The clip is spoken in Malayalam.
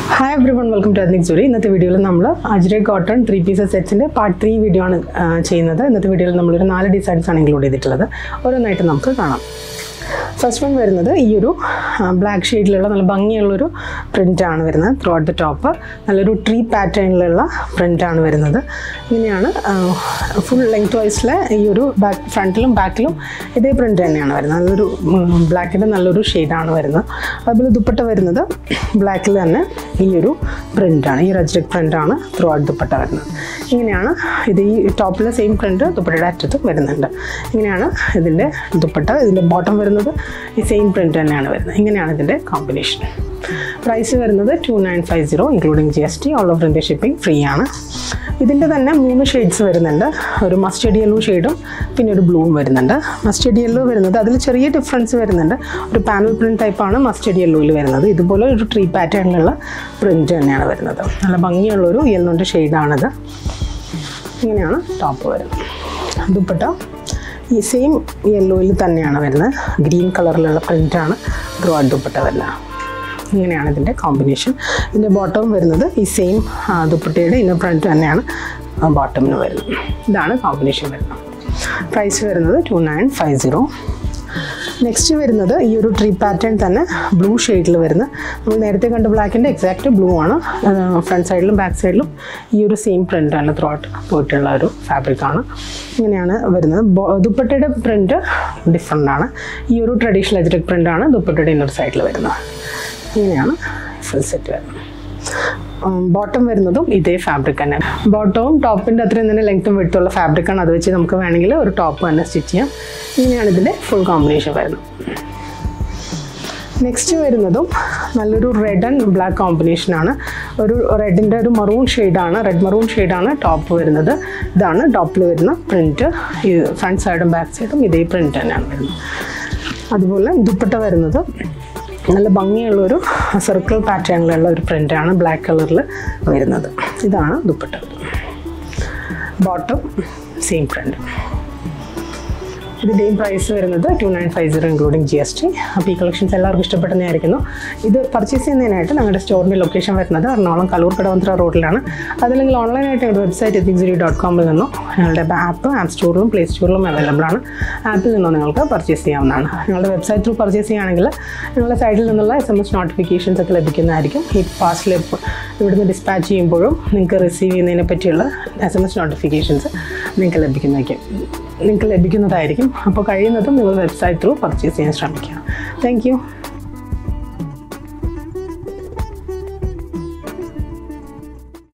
hi everyone welcome to ethnic jury ഇന്നത്തെ വീഡിയോയിൽ നമ്മൾ അജ്രേ കോട്ടൺ ത്രീ പീസസ് സെറ്റ്സിൻ്റെ പാർട്ട് ത്രീ വീഡിയോ ആണ് ആ, ചെയ്യുന്നത് ഇന്നത്തെ വീഡിയോയിൽ നമ്മളൊരു നാല് ഡിസൈൻസ് ആണ് ഇൻക്ലൂഡ് ചെയ്തിട്ടുള്ളത് ഓരോന്നായിട്ട് നമുക്ക് കാണാം ഫസ്റ്റ് വൺ വരുന്നത് ഈ ഒരു ബ്ലാക്ക് ഷെയ്ഡിലുള്ള നല്ല ഭംഗിയുള്ളൊരു പ്രിൻ്റാണ് വരുന്നത് ത്രൂ ഔട്ട് ദ ടോപ്പ് നല്ലൊരു ട്രീ പാറ്റേണിലുള്ള പ്രിൻ്റാണ് വരുന്നത് ഇങ്ങനെയാണ് ഫുൾ ലെങ്ത് വൈസിലെ ഈ ഒരു ബാക്ക് ഫ്രണ്ടിലും ബാക്കിലും ഇതേ പ്രിൻ്റ് തന്നെയാണ് വരുന്നത് നല്ലൊരു ബ്ലാക്കിൻ്റെ നല്ലൊരു ഷെയ്ഡാണ് വരുന്നത് അതുപോലെ ദുപ്പട്ട വരുന്നത് ബ്ലാക്കിൽ തന്നെ ഈ ഒരു പ്രിൻ്റാണ് ഈ റജ്രക് പ്രിൻ്റാണ് ത്രൂ ഔട്ട് ദുപ്പട്ട വരുന്നത് ഇങ്ങനെയാണ് ഇത് ഈ ടോപ്പിലെ സെയിം പ്രിൻ്റ് ദുപ്പട്ടയുടെ അറ്റത്തും വരുന്നുണ്ട് ഇങ്ങനെയാണ് ഇതിൻ്റെ ദുപ്പട്ട ഇതിൻ്റെ ബോട്ടം വരുന്നത് ഈ സെയിം പ്രിൻ്റ് തന്നെയാണ് വരുന്നത് ഇങ്ങനെയാണ് ഇതിൻ്റെ കോമ്പിനേഷൻ പ്രൈസ് വരുന്നത് two nine five zero including G S T all over India shipping free ആണ് ഇതിൻ്റെ തന്നെ മൂന്ന് ഷെയ്ഡ്സ് വരുന്നുണ്ട് ഒരു മസ്റ്റേഡ് യെല്ലോ ഷെയ്ഡും പിന്നെ ഒരു ബ്ലൂവും വരുന്നുണ്ട് മസ്റ്റേഡ് യെല്ലോ വരുന്നത് അതിൽ ചെറിയ ഡിഫറൻസ് വരുന്നുണ്ട് ഒരു പാനൽ പ്രിൻറ്റ് ടൈപ്പാണ് മസ്റ്റേഡ് യെല്ലോയിൽ വരുന്നത് ഇതുപോലെ ഒരു ട്രീ പാറ്റേണിലുള്ള പ്രിൻറ്റ് തന്നെയാണ് വരുന്നത് നല്ല ഭംഗിയുള്ളൊരു യെല്ലോൻ്റെ ഷെയ്ഡാണിത് ഇങ്ങനെയാണ് ടോപ്പ് വരുന്നത് ദുപ്പട്ട ഈ സെയിം യെല്ലോയിൽ തന്നെയാണ് വരുന്നത് ഗ്രീൻ കളറിലുള്ള പ്രിൻ്റാണ് ത്രൂ ഔട്ട് ദുപ്പട്ട വരുന്നത് ഇങ്ങനെയാണ് ഇതിൻ്റെ കോമ്പിനേഷൻ ഇതിൻ്റെ ബോട്ടം വരുന്നത് ഈ സെയിം ദുപ്പട്ടയുടെ ഇന്നർ പ്രിൻറ്റ് തന്നെയാണ് ബോട്ടമിന് വരുന്നത് ഇതാണ് കോമ്പിനേഷൻ വരുന്നത് പ്രൈസ് വരുന്നത് two nine five zero next വരുന്നത് ഈ ഒരു ട്രീ പാറ്റേൺ തന്നെ ബ്ലൂ ഷെയ്ഡിൽ വരുന്ന നമ്മൾ നേരത്തെ കണ്ട ബ്ലാക്കിൻ്റെ എക്സാക്റ്റ് ബ്ലൂ ആണ് ഫ്രണ്ട് സൈഡിലും ബാക്ക് സൈഡിലും ഈ ഒരു സെയിം പ്രിൻ്റ് ആണ് ത്രൂ ഔട്ട് പോയിട്ടുള്ള ഒരു ഫാബ്രിക് ആണ് ഇങ്ങനെയാണ് വരുന്നത് ബോ- ദുപ്പട്ടയുടെ പ്രിൻ്റ് ഡിഫറെൻ്റ് ആണ് ഈ ഒരു ട്രഡീഷണൽ എജറിക് പ്രിൻ്റ് ആണ് ദുപ്പട്ടയുടെ ഇന്നർ സൈഡിൽ വരുന്നത് ഇങ്ങനെയാണ് ഫുൾ സെറ്റ് വരുന്നത് ബോട്ടം വരുന്നതും ഇതേ ഫാബ്രിക് തന്നെ ബോട്ടവും ടോപ്പിൻ്റെ അത്രയും തന്നെ ലെങ്ത്തും വെടുത്തുള്ള ഫാബ്രിക്കാണ് അത് വെച്ച് നമുക്ക് വേണമെങ്കിൽ ഒരു ടോപ്പ് തന്നെ സ്റ്റിച്ച് ചെയ്യാം ഇങ്ങനെയാണ് ഇതിൻ്റെ ഫുൾ കോമ്പിനേഷൻ വരുന്നത് നെക്സ്റ്റ് വരുന്നതും നല്ലൊരു റെഡ് ആൻഡ് ബ്ലാക്ക് കോമ്പിനേഷനാണ് ഒരു റെഡിൻ്റെ ഒരു മറൂൺ ഷെയ്ഡാണ് റെഡ് മറൂൺ ഷെയ്ഡാണ് ടോപ്പ് വരുന്നത് ഇതാണ് ടോപ്പിൽ വരുന്ന പ്രിൻറ്റ് ഈ ഫ്രണ്ട് സൈഡും ബാക്ക് സൈഡും ഇതേ പ്രിൻറ്റ് തന്നെയാണ് വരുന്നത് അതുപോലെ ദുപ്പട്ട വരുന്നത് നല്ല ഭംഗിയുള്ളൊരു സർക്കിൾ പാറ്റേണിലുള്ള ഒരു പ്രിൻ്റാണ് ബ്ലാക്ക് കളറിൽ വരുന്നത് ഇതാണ് ദുപ്പട്ട ബോട്ടം സെയിം പ്രിൻ്റ് ഇതിൻ്റെയും പ്രൈസ് വരുന്നത് two nine five zero including G S T അപ്പോൾ ഈ കളക്ഷൻസ് എല്ലാവർക്കും ഇഷ്ടപ്പെടുന്നതായിരിക്കുന്നു ഇത് പർച്ചേസ് ചെയ്യുന്നതിനായിട്ട് ഞങ്ങളുടെ സ്റ്റോറിൻ്റെ ലൊക്കേഷൻ വരുന്നത് എറണാകുളം കലൂർ കടവന്ത്ര റോഡിലാണ് അതല്ലെങ്കിൽ ഓൺലൈനായിട്ട് ഞങ്ങളുടെ വെബ്സൈറ്റ് എത്തിക്സിരി ഡോട്ട് കോമിൽ നിന്നോ ഞങ്ങളുടെ ആപ്പ് ആപ്പ് സ്റ്റോറിലും പ്ലേ സ്റ്റോറിലും അവൈലബിൾ ആണ് ആപ്പിൽ നിന്നോ നിങ്ങൾക്ക് പർച്ചേസ് ചെയ്യാവുന്നതാണ് ഞങ്ങളുടെ വെബ്സൈറ്റ് ത്രൂ പർച്ചേസ് ചെയ്യുകയാണെങ്കിൽ ഞങ്ങളുടെ സൈഡിൽ നിന്നുള്ള എസ് എം എസ് നോട്ടിഫിക്കേഷൻസ് ഒക്കെ ലഭിക്കുന്നതായിരിക്കും ഈ പാർസൽ ഇവിടുന്ന് ഡിസ്പാച്ച് ചെയ്യുമ്പോഴും നിങ്ങൾക്ക് റിസീവ് ചെയ്യുന്നതിനെ പറ്റിയുള്ള എസ് എം എസ് നോട്ടിഫിക്കേഷൻസ് നിങ്ങൾക്ക് ലഭിക്കുന്നതായിരിക്കും നിങ്ങൾക്ക് ലഭിക്കുന്നതായിരിക്കും അപ്പോൾ കഴിയുന്നതും നിങ്ങൾ വെബ്സൈറ്റ് ത്രൂ പർച്ചേസ് ചെയ്യാൻ ശ്രമിക്കുക താങ്ക് യു